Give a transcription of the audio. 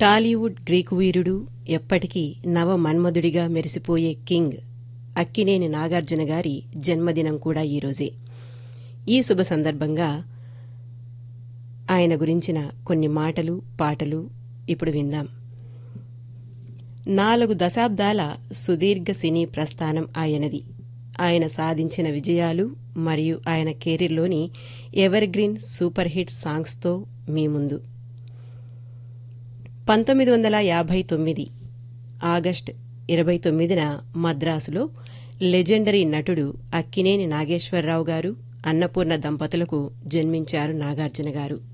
Tollywood Greek వీరుడు ఎప్పటికీ నవ మన్మధుడిగా మెరిసిపోయే కింగ్ అక్కినేని నాగార్జున గారి జన్మదినం కూడా ఈరోజే ఈ శుభ సందర్భంగా ఆయన గురించిన కొన్ని మాటలు పాటలు ఇప్పుడు విందాం నాలుగు దశాబ్దాల సుదీర్ఘ సినీ ప్రస్థానం ఆయనది ఆయన సాధించిన విజయాలు మరియు ఆయన కెరీర్లోని ఎవర్ గ్రీన్ సూపర్ హిట్ సాంగ్స్తో మీ ముందు పంతొమ్మిది వందల యాభై తొమ్మిది ఆగస్ట్ ఇరవై తొమ్మిదిన మద్రాసులో లెజెండరీ నటుడు అక్కినేని నాగేశ్వరరావు గారు అన్నపూర్ణ దంపతులకు జన్మించారు నాగార్జున గారు